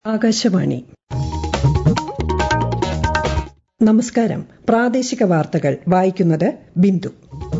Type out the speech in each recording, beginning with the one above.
ആകാശവാണി നമസ്കാരം പ്രാദേശിക വാർത്തകൾ വായിക്കുന്നത് ബിന്ദു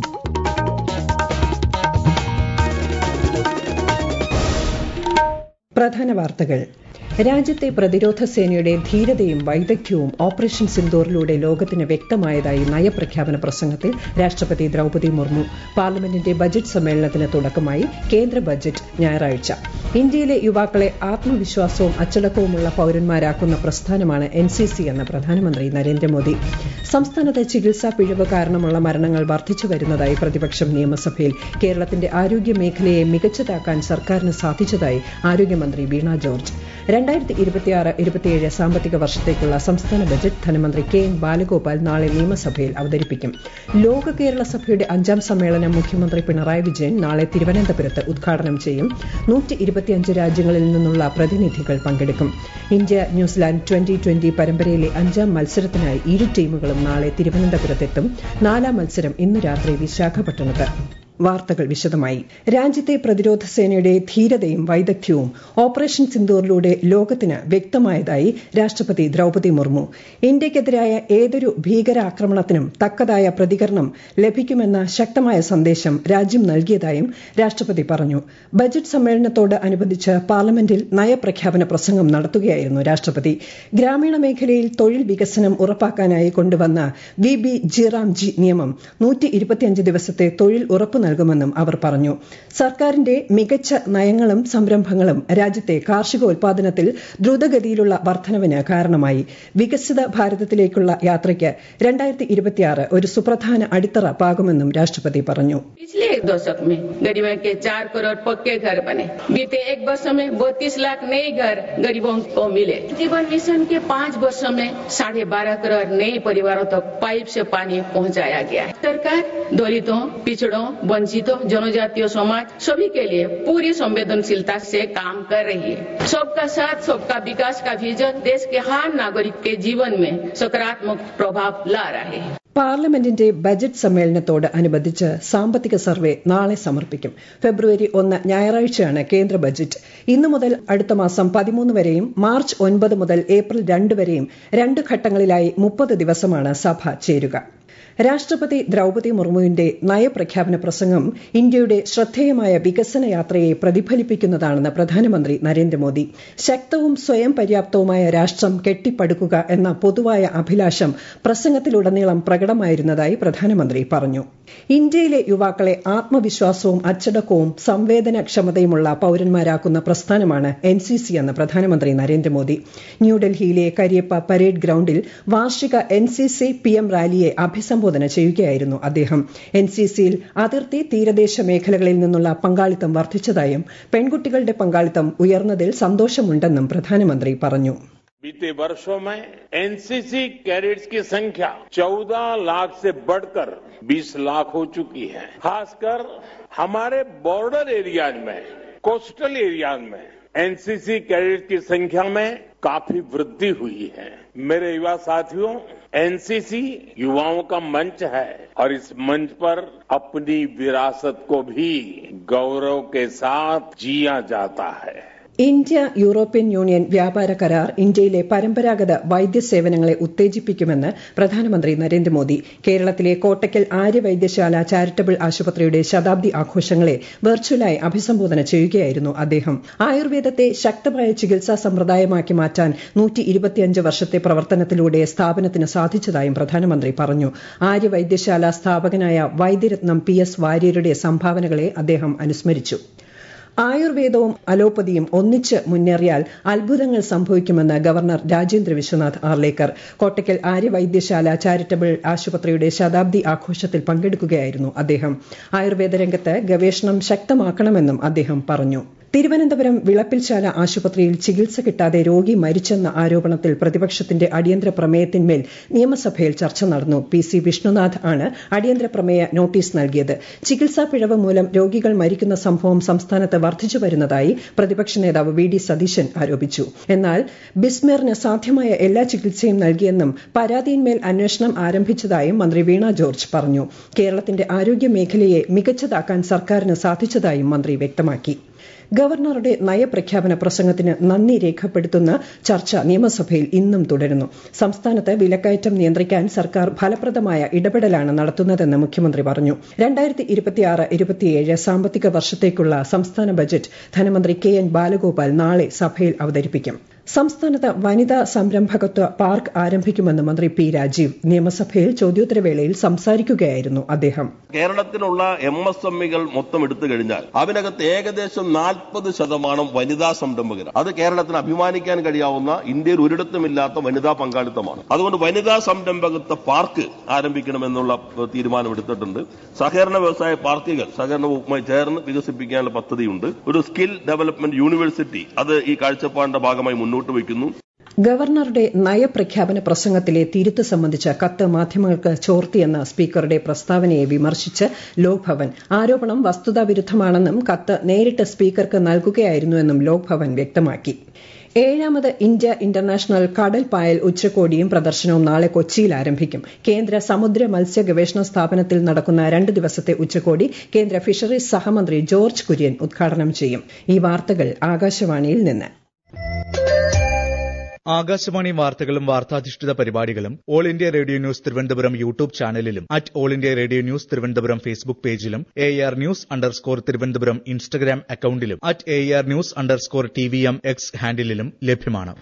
പ്രധാന വാർത്തകൾ രാജ്യത്തെ പ്രതിരോധ സേനയുടെ ധീരതയും വൈദഗ്ധ്യവും ഓപ്പറേഷൻ സിന്ദൂറിലൂടെ ലോകത്തിന് വ്യക്തമായതായി നയപ്രഖ്യാപന പ്രസംഗത്തിൽ രാഷ്ട്രപതി ദ്രൌപതി മുർമു പാർലമെന്റിന്റെ ബജറ്റ് സമ്മേളനത്തിന് തുടക്കമായി കേന്ദ്ര ബജറ്റ് ഞായറാഴ്ച ഇന്ത്യയിലെ യുവാക്കളെ ആത്മവിശ്വാസവും അച്ചടക്കവുമുള്ള പൌരന്മാരാക്കുന്ന പ്രസ്ഥാനമാണ് എൻ സി സി എന്ന് പ്രധാനമന്ത്രി നരേന്ദ്രമോദി സംസ്ഥാനത്ത് ചികിത്സാ പിഴവ് കാരണമുള്ള മരണങ്ങൾ വർദ്ധിച്ചു വരുന്നതായി പ്രതിപക്ഷം നിയമസഭയിൽ കേരളത്തിന്റെ ആരോഗ്യ മേഖലയെ മികച്ചതാക്കാൻ സർക്കാരിന് സാധിച്ചതായി ആരോഗ്യമന്ത്രി വീണ ജോർജ് രണ്ടായിരത്തി ഇരുപത്തിയാറ് ഇരുപത്തിയേഴ് സാമ്പത്തിക വർഷത്തേക്കുള്ള സംസ്ഥാന ബജറ്റ് ധനമന്ത്രി കെ എൻ ബാലഗോപാൽ നാളെ നിയമസഭയിൽ അവതരിപ്പിക്കും ലോക കേരള സഭയുടെ അഞ്ചാം സമ്മേളനം മുഖ്യമന്ത്രി പിണറായി വിജയൻ നാളെ തിരുവനന്തപുരത്ത് ഉദ്ഘാടനം ചെയ്യും നൂറ്റി ഇരുപത്തിയഞ്ച് രാജ്യങ്ങളിൽ നിന്നുള്ള പ്രതിനിധികൾ പങ്കെടുക്കും ഇന്ത്യ ന്യൂസിലാൻഡ് ട്വന്റി ട്വന്റി പരമ്പരയിലെ അഞ്ചാം മത്സരത്തിനായി ഇരു ടീമുകളും നാളെ തിരുവനന്തപുരത്തെത്തും നാലാം മത്സരം ഇന്ന് രാത്രി വിശാഖപട്ടണത്ത് വാർത്തകൾ വിശദമായി രാജ്യത്തെ പ്രതിരോധ സേനയുടെ ധീരതയും വൈദഗ്ധ്യവും ഓപ്പറേഷൻ സിന്ദൂറിലൂടെ ലോകത്തിന് വ്യക്തമായതായി രാഷ്ട്രപതി ദ്രൌപതി മുർമു ഇന്ത്യയ്ക്കെതിരായ ഏതൊരു ഭീകരാക്രമണത്തിനും തക്കതായ പ്രതികരണം ലഭിക്കുമെന്ന ശക്തമായ സന്ദേശം രാജ്യം നൽകിയതായും രാഷ്ട്രപതി പറഞ്ഞു ബജറ്റ് സമ്മേളനത്തോട് അനുബന്ധിച്ച് പാർലമെന്റിൽ നയപ്രഖ്യാപന പ്രസംഗം നടത്തുകയായിരുന്നു രാഷ്ട്രപതി ഗ്രാമീണ മേഖലയിൽ തൊഴിൽ വികസനം ഉറപ്പാക്കാനായി കൊണ്ടുവന്ന വി ബി ജിറാംജി നിയമം നൂറ്റി ദിവസത്തെ തൊഴിൽ ഉറപ്പു നൽകുമെന്നും അവർ പറഞ്ഞു സർക്കാരിന്റെ മികച്ച നയങ്ങളും സംരംഭങ്ങളും രാജ്യത്തെ കാർഷികോൽപാദനത്തിൽ ദ്രുതഗതിയിലുള്ള വർധനവിന് കാരണമായി വികസിത ഭാരതത്തിലേക്കുള്ള യാത്രയ്ക്ക് രണ്ടായിരത്തി ഇരുപത്തിയാറ് ഒരു സുപ്രധാന അടിത്തറ പാകുമെന്നും രാഷ്ട്രപതി പറഞ്ഞു पिछले एक दशक में गरीबों के चार करोड़ पक्के घर बने बीते एक वर्ष में बत्तीस लाख नए घर गरीबों को मिले जीवन मिशन के पाँच वर्षों में साढ़े बारह करोड़ नए परिवारों तक पाइप से पानी पहुंचाया गया है सरकार दलितों पिछड़ों वंचितों जनजातीय समाज सभी के लिए पूरी संवेदनशीलता से काम कर रही है सबका साथ सबका विकास का विजन देश के हर नागरिक के जीवन में सकारात्मक प्रभाव ला रहे हैं പാർലമെന്റിന്റെ ബജറ്റ് സമ്മേളനത്തോട് അനുബന്ധിച്ച് സാമ്പത്തിക സർവേ നാളെ സമർപ്പിക്കും ഫെബ്രുവരി ഒന്ന് ഞായറാഴ്ചയാണ് കേന്ദ്ര ബജറ്റ് ഇന്നു മുതൽ അടുത്ത മാസം പതിമൂന്ന് വരെയും മാർച്ച് ഒൻപത് മുതൽ ഏപ്രിൽ രണ്ട് വരെയും രണ്ട് ഘട്ടങ്ങളിലായി മുപ്പത് ദിവസമാണ് സഭ ചേരുക രാഷ്ട്രപതി ദ്രൌപതി മുർമുവിന്റെ നയപ്രഖ്യാപന പ്രസംഗം ഇന്ത്യയുടെ ശ്രദ്ധേയമായ വികസന യാത്രയെ പ്രതിഫലിപ്പിക്കുന്നതാണെന്ന് പ്രധാനമന്ത്രി നരേന്ദ്രമോദി ശക്തവും സ്വയം പര്യാപ്തവുമായ രാഷ്ട്രം കെട്ടിപ്പടുക്കുക എന്ന പൊതുവായ അഭിലാഷം പ്രസംഗത്തിലുടനീളം പ്രകടമായിരുന്നതായി പ്രധാനമന്ത്രി പറഞ്ഞു ഇന്ത്യയിലെ യുവാക്കളെ ആത്മവിശ്വാസവും അച്ചടക്കവും സംവേദനക്ഷമതയുമുള്ള പൌരന്മാരാക്കുന്ന പ്രസ്ഥാനമാണ് എൻ സി സി എന്ന് പ്രധാനമന്ത്രി നരേന്ദ്രമോദി ന്യൂഡൽഹിയിലെ കരിയപ്പ പരേഡ് ഗ്രൌണ്ടിൽ വാർഷിക N C C P M റാലിയെ അഭിസംബോധന ചെയ്യുകയായിരുന്നു അദ്ദേഹം എൻ സി സിയിൽ അതിർത്തി തീരദേശ മേഖലകളിൽ നിന്നുള്ള പങ്കാളിത്തം വർദ്ധിച്ചതായും പെൺകുട്ടികളുടെ പങ്കാളിത്തം ഉയർന്നതിൽ സന്തോഷമുണ്ടെന്നും പ്രധാനമന്ത്രി പറഞ്ഞു बीते वर्षों में एनसीसी कैडेट्स की संख्या 14 लाख से बढ़कर 20 लाख हो चुकी है खासकर हमारे बॉर्डर एरियाज में कोस्टल एरियाज में एनसीसी कैडेट्स की संख्या में काफी वृद्धि हुई है मेरे युवा साथियों एनसीसी युवाओं का मंच है और इस मंच पर अपनी विरासत को भी गौरव के साथ जिया जाता है ഇന്ത്യ യൂറോപ്യൻ യൂണിയൻ വ്യാപാര കരാർ ഇന്ത്യയിലെ പരമ്പരാഗത വൈദ്യസേവനങ്ങളെ ഉത്തേജിപ്പിക്കുമെന്ന് പ്രധാനമന്ത്രി നരേന്ദ്രമോദി കേരളത്തിലെ കോട്ടയ്ക്കൽ ആര്യവൈദ്യശാല ചാരിറ്റബിൾ ആശുപത്രിയുടെ ശതാബ്ദി ആഘോഷങ്ങളെ വെർച്വലായി അഭിസംബോധന ചെയ്യുകയായിരുന്നു അദ്ദേഹം ആയുർവേദത്തെ ശക്തമായ ചികിത്സാ സമ്പ്രദായമാക്കി മാറ്റാൻ നൂറ്റി വർഷത്തെ പ്രവർത്തനത്തിലൂടെ സ്ഥാപനത്തിന് സാധിച്ചതായും പ്രധാനമന്ത്രി പറഞ്ഞു ആര്യവൈദ്യശാല സ്ഥാപകനായ വൈദ്യരത്നം പി എസ് വാര്യരുടെ സംഭാവനകളെ അദ്ദേഹം അനുസ്മരിച്ചു ആയുർവേദവും അലോപ്പതിയും ഒന്നിച്ച് മുന്നേറിയാൽ അത്ഭുതങ്ങൾ സംഭവിക്കുമെന്ന് ഗവർണർ രാജേന്ദ്ര വിശ്വനാഥ് ആർലേക്കർ കോട്ടയ്ക്കൽ ആര്യവൈദ്യശാല ചാരിറ്റബിൾ ആശുപത്രിയുടെ ശതാബ്ദി ആഘോഷത്തിൽ പങ്കെടുക്കുകയായിരുന്നു അദ്ദേഹം ആയുർവേദ രംഗത്ത് ഗവേഷണം ശക്തമാക്കണമെന്നും അദ്ദേഹം പറഞ്ഞു തിരുവനന്തപുരം വിളപ്പിൽശാല ആശുപത്രിയിൽ ചികിത്സ കിട്ടാതെ രോഗി മരിച്ചെന്ന ആരോപണത്തിൽ പ്രതിപക്ഷത്തിന്റെ അടിയന്തര പ്രമേയത്തിന്മേൽ നിയമസഭയിൽ ചർച്ച നടന്നു പി സി വിഷ്ണുനാഥ് ആണ് അടിയന്തര പ്രമേയ നോട്ടീസ് നൽകിയത് ചികിത്സാ പിഴവ് മൂലം രോഗികൾ മരിക്കുന്ന സംഭവം സംസ്ഥാനത്ത് വർദ്ധിച്ചു വരുന്നതായി പ്രതിപക്ഷ നേതാവ് വി ഡി സതീശൻ ആരോപിച്ചു എന്നാൽ ബിസ്മേറിന് സാധ്യമായ എല്ലാ ചികിത്സയും നൽകിയെന്നും പരാതിയിന്മേൽ അന്വേഷണം ആരംഭിച്ചതായും മന്ത്രി വീണ ജോർജ് പറഞ്ഞു കേരളത്തിന്റെ ആരോഗ്യ മേഖലയെ മികച്ചതാക്കാൻ സർക്കാരിന് സാധിച്ചതായും മന്ത്രി വ്യക്തമാക്കി ഗവർണറുടെ നയപ്രഖ്യാപന പ്രസംഗത്തിന് നന്ദി രേഖപ്പെടുത്തുന്ന ചർച്ച നിയമസഭയിൽ ഇന്നും തുടരുന്നു സംസ്ഥാനത്ത് വിലക്കയറ്റം നിയന്ത്രിക്കാൻ സർക്കാർ ഫലപ്രദമായ ഇടപെടലാണ് നടത്തുന്നതെന്ന് മുഖ്യമന്ത്രി പറഞ്ഞു രണ്ടായിരത്തി ഇരുപത്തിയാറ് ഇരുപത്തിയേഴ് സാമ്പത്തിക വർഷത്തേക്കുള്ള സംസ്ഥാന ബജറ്റ് ധനമന്ത്രി കെ എൻ ബാലഗോപാൽ നാളെ സഭയിൽ അവതരിപ്പിക്കും സംസ്ഥാനത്ത് വനിതാ സംരംഭകത്വ പാർക്ക് ആരംഭിക്കുമെന്ന് മന്ത്രി പി രാജീവ് നിയമസഭയിൽ ചോദ്യോത്തരവേളയിൽ സംസാരിക്കുകയായിരുന്നു അദ്ദേഹം കേരളത്തിലുള്ള എം എസ് എം ഇകൾ മൊത്തം എടുത്തു കഴിഞ്ഞാൽ അതിനകത്ത് ഏകദേശം നാൽപ്പത് ശതമാനം വനിതാ സംരംഭകരാണ് അത് കേരളത്തിന് അഭിമാനിക്കാൻ കഴിയാവുന്ന ഇന്ത്യയിൽ ഒരിടത്തുമില്ലാത്ത വനിതാ പങ്കാളിത്തമാണ് അതുകൊണ്ട് വനിതാ സംരംഭകത്വ പാർക്ക് ആരംഭിക്കണമെന്നുള്ള തീരുമാനമെടുത്തിട്ടുണ്ട് സഹകരണ വ്യവസായ പാർക്കുകൾ സഹകരണ വകുപ്പുമായി ചേർന്ന് വികസിപ്പിക്കാനുള്ള പദ്ധതിയുണ്ട് ഒരു സ്കിൽ ഡെവലപ്മെന്റ് യൂണിവേഴ്സിറ്റി അത് ഈ കാഴ്ചപ്പാടിന്റെ ഭാഗമായി മുന്നോട്ട് വയ്ക്കുന്നു ഗവർണറുടെ നയപ്രഖ്യാപന പ്രസംഗത്തിലെ തിരുത്ത് സംബന്ധിച്ച കത്ത് മാധ്യമങ്ങൾക്ക് ചോർത്തിയെന്ന സ്പീക്കറുടെ പ്രസ്താവനയെ വിമർശിച്ച് ലോക്ഭവൻ ആരോപണം വസ്തുതാവിരുദ്ധമാണെന്നും കത്ത് നേരിട്ട് സ്പീക്കർക്ക് നൽകുകയായിരുന്നുവെന്നും ലോക്ഭവൻ വ്യക്തമാക്കി ഏഴാമത് ഇന്ത്യ ഇന്റർനാഷണൽ കടൽ പായൽ ഉച്ചകോടിയും പ്രദർശനവും നാളെ കൊച്ചിയിൽ ആരംഭിക്കും കേന്ദ്ര സമുദ്ര മത്സ്യ ഗവേഷണ സ്ഥാപനത്തിൽ നടക്കുന്ന രണ്ട് ദിവസത്തെ ഉച്ചകോടി കേന്ദ്ര ഫിഷറീസ് സഹമന്ത്രി ജോർജ് കുര്യൻ ഉദ്ഘാടനം ചെയ്യും ഈ വാർത്തകൾ ആകാശവാണിയിൽ നിന്ന് ആകാശവാണി വാർത്തകളും വാർത്താധിഷ്ഠിത പരിപാടികളും all India radio news Thiruvananthapuram YouTube ചാനലിലും at all India radio news Thiruvananthapuram Facebook പേജിലും A R news underscore Thiruvananthapuram Instagram അക്കൌണ്ടിലും at A R news underscore T V M X ഹാൻഡിലും ലഭ്യമാണ്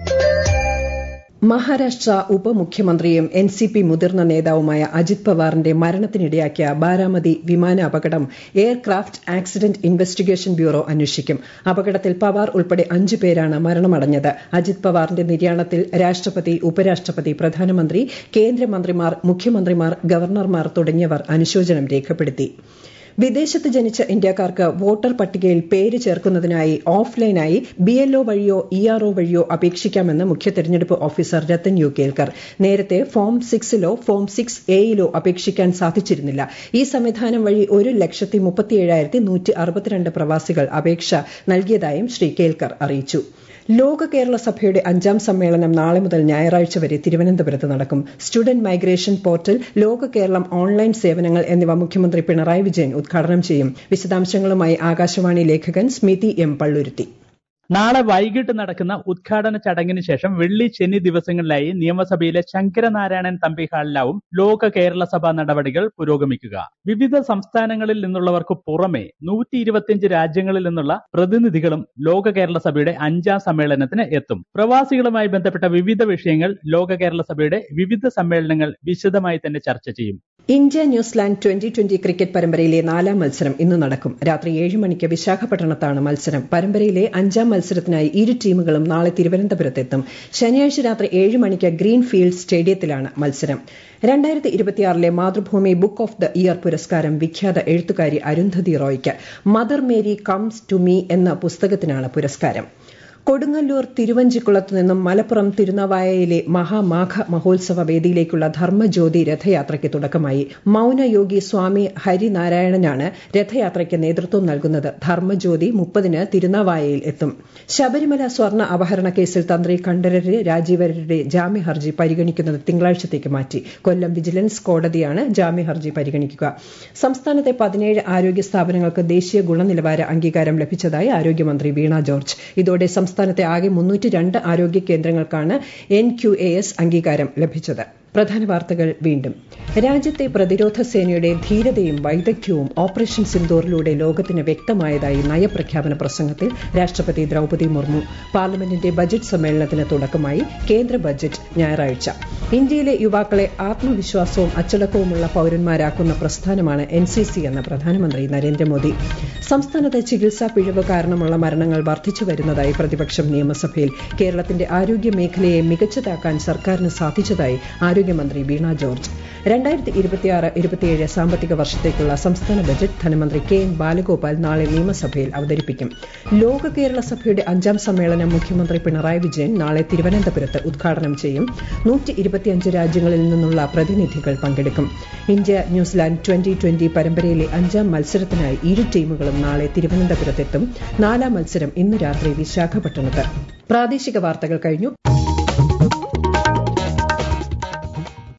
മഹാരാഷ്ട്ര ഉപമുഖ്യമന്ത്രിയും എൻ സി പി മുതിർന്ന നേതാവുമായ അജിത് പവാറിന്റെ മരണത്തിനിടയാക്കിയ ബാരാമതി വിമാന അപകടം എയർക്രാഫ്റ്റ് ആക്സിഡന്റ് ഇൻവെസ്റ്റിഗേഷൻ ബ്യൂറോ അന്വേഷിക്കും അപകടത്തിൽ പവാർ ഉൾപ്പെടെ അഞ്ചു പേരാണ് മരണമടഞ്ഞത് അജിത് പവാറിന്റെ നിര്യാണത്തിൽ രാഷ്ട്രപതി ഉപരാഷ്ട്രപതി പ്രധാനമന്ത്രി കേന്ദ്രമന്ത്രിമാർ മുഖ്യമന്ത്രിമാർ ഗവർണർമാർ തുടങ്ങിയവർ അനുശോചനം രേഖപ്പെടുത്തി വിദേശത്ത് ജനിച്ച ഇന്ത്യക്കാർക്ക് വോട്ടർ പട്ടികയിൽ പേര് ചേർക്കുന്നതിനായി ഓഫ്ലൈനായി ബി എൽ ഒ വഴിയോ ഇ ആർ ഒ വഴിയോ അപേക്ഷിക്കാമെന്ന് മുഖ്യ തെരഞ്ഞെടുപ്പ് ഓഫീസർ രത്തൻ യു കേൽക്കർ നേരത്തെ ഫോം സിക്സിലോ ഫോം സിക്സ് എയിലോ അപേക്ഷിക്കാൻ സാധിച്ചിരുന്നില്ല ഈ സംവിധാനം വഴി ഒരു ലക്ഷത്തി മുപ്പത്തിയേഴായിരത്തി നൂറ്റി അറുപത്തിരണ്ട് പ്രവാസികൾ അപേക്ഷ നൽകിയതായും ശ്രീ കേൽക്കർ അറിയിച്ചു ലോക കേരള സഭയുടെ അഞ്ചാം സമ്മേളനം നാളെ മുതൽ ഞായറാഴ്ച വരെ തിരുവനന്തപുരത്ത് നടക്കും സ്റ്റുഡന്റ് മൈഗ്രേഷൻ പോർട്ടൽ ലോക കേരളം ഓൺലൈൻ സേവനങ്ങൾ എന്നിവ മുഖ്യമന്ത്രി പിണറായി വിജയൻ ഉദ്ഘാടനം ചെയ്യും വിശദാംശങ്ങളുമായി ആകാശവാണി ലേഖകൻ സ്മിതി എം പള്ളുരുത്തി നാളെ വൈകിട്ട് നടക്കുന്ന ഉദ്ഘാടന ചടങ്ങിന് ശേഷം വെള്ളി ശനി ദിവസങ്ങളിലായി നിയമസഭയിലെ ശങ്കരനാരായണൻ തമ്പി ഹാളിലാവും ലോക കേരള സഭ നടപടികൾ പുരോഗമിക്കുക വിവിധ സംസ്ഥാനങ്ങളിൽ നിന്നുള്ളവർക്ക് പുറമെ നൂറ്റി ഇരുപത്തിയഞ്ച് രാജ്യങ്ങളിൽ നിന്നുള്ള പ്രതിനിധികളും ലോക കേരള സഭയുടെ അഞ്ചാം സമ്മേളനത്തിന് എത്തും പ്രവാസികളുമായി ബന്ധപ്പെട്ട വിവിധ വിഷയങ്ങൾ ലോക കേരള സഭയുടെ വിവിധ സമ്മേളനങ്ങൾ വിശദമായി തന്നെ ചർച്ച ചെയ്യും India New Zealand twenty twenty cricket പരമ്പരയിലെ നാലാം മത്സരം ഇന്ന് നടക്കും രാത്രി ഏഴ് മണിക്ക് വിശാഖപട്ടണത്താണ് മത്സരം പരമ്പരയിലെ അഞ്ചാം മത്സരത്തിനായി ഇരു ടീമുകളും നാളെ തിരുവനന്തപുരത്തെത്തും ശനിയാഴ്ച രാത്രി ഏഴ് മണിക്ക് ഗ്രീൻ ഫീൽഡ് സ്റ്റേഡിയത്തിലാണ് മത്സരം രണ്ടായിരത്തി ഇരുപത്തിയാറിലെ Mathrubhumi book of the year പുരസ്കാരം വിഖ്യാത എഴുത്തുകാരി അരുന്ധതി റോയ്ക്ക് mother Mary comes to me എന്ന പുസ്തകത്തിനാണ് പുരസ്കാരം കൊടുങ്ങല്ലൂർ തിരുവഞ്ചിക്കുളത്തു നിന്നും മലപ്പുറം തിരുനാവായയിലെ മഹാമാഘ മഹോത്സവ വേദിയിലേക്കുള്ള ധർമ്മജ്യോതി രഥയാത്രയ്ക്ക് തുടക്കമായി മൌനയോഗി സ്വാമി ഹരിനാരായണനാണ് രഥയാത്രയ്ക്ക് നേതൃത്വം നൽകുന്നത് ധർമ്മജ്യോതി മുപ്പതിന് തിരുനാവായയിൽ എത്തും ശബരിമല സ്വർണ്ണ അപഹരണ കേസിൽ തന്ത്രി കണ്ഠരര് രാജീവരുടെ ജാമ്യഹർജി പരിഗണിക്കുന്നത് തിങ്കളാഴ്ചത്തേക്ക് മാറ്റി കൊല്ലം വിജിലൻസ് കോടതിയാണ് ജാമ്യഹർജി പരിഗണിക്കുക സംസ്ഥാനത്തെ പതിനേഴ് ആരോഗ്യ സ്ഥാപനങ്ങൾക്ക് ദേശീയ ഗുണനിലവാര അംഗീകാരം ലഭിച്ചതായി ആരോഗ്യമന്ത്രി വീണ ജോർജ് ഇതോടെ സംസ്ഥാനത്തെ ആകെ മുന്നൂറ്റി രണ്ട് ആരോഗ്യ കേന്ദ്രങ്ങൾക്കാണ് എൻ ക്യു എ എസ് അംഗീകാരം ലഭിച്ചത് പ്രധാന വാർത്തകൾ വീണ്ടും രാജ്യത്തെ പ്രതിരോധ സേനയുടെ ധീരതയും വൈദഗ്ധ്യവും ഓപ്പറേഷൻ സിന്ദൂറിലൂടെ ലോകത്തിന് വ്യക്തമായതായി നയപ്രഖ്യാപന പ്രസംഗത്തിൽ രാഷ്ട്രപതി ദ്രൌപതി മുർമു പാർലമെന്റിന്റെ ബജറ്റ് സമ്മേളനത്തിന് തുടക്കമായി കേന്ദ്ര ബജറ്റ് ഞായറാഴ്ച ഇന്ത്യയിലെ യുവാക്കളെ ആത്മവിശ്വാസവും അച്ചടക്കവുമുള്ള പൌരന്മാരാക്കുന്ന പ്രസ്ഥാനമാണ് എൻ സി സി എന്ന് പ്രധാനമന്ത്രി നരേന്ദ്രമോദി സംസ്ഥാനത്ത് ചികിത്സാ പിഴവ് കാരണമുള്ള മരണങ്ങൾ വർദ്ധിച്ചു വരുന്നതായി പ്രതിപക്ഷം നിയമസഭയിൽ കേരളത്തിന്റെ ആരോഗ്യ മേഖലയെ മികച്ചതാക്കാൻ സർക്കാരിന് സാധിച്ചതായി ആരോഗ്യമന്ത്രി വീണ ജോർജ് രണ്ടായിരത്തി ഇരുപത്തിയാറ് ഇരുപത്തിയേഴ് സാമ്പത്തിക വർഷത്തേക്കുള്ള സംസ്ഥാന ബജറ്റ് ധനമന്ത്രി കെ എൻ ബാലഗോപാൽ നാളെ നിയമസഭയിൽ അവതരിപ്പിക്കും ലോക കേരള സഭയുടെ അഞ്ചാം സമ്മേളനം മുഖ്യമന്ത്രി പിണറായി വിജയൻ നാളെ തിരുവനന്തപുരത്ത് ഉദ്ഘാടനം ചെയ്യും നൂറ്റി ഇരുപത്തിയഞ്ച് രാജ്യങ്ങളിൽ നിന്നുള്ള പ്രതിനിധികൾ പങ്കെടുക്കും ഇന്ത്യ ന്യൂസിലാൻഡ് ട്വന്റി ട്വന്റി പരമ്പരയിലെ അഞ്ചാം മത്സരത്തിനായി ഇരു ടീമുകളും നാളെ തിരുവനന്തപുരത്തെത്തും നാലാം മത്സരം ഇന്ന് രാത്രി വിശാഖപട്ടണത്ത് പ്രാദേശിക വാർത്തകൾ കഴിഞ്ഞു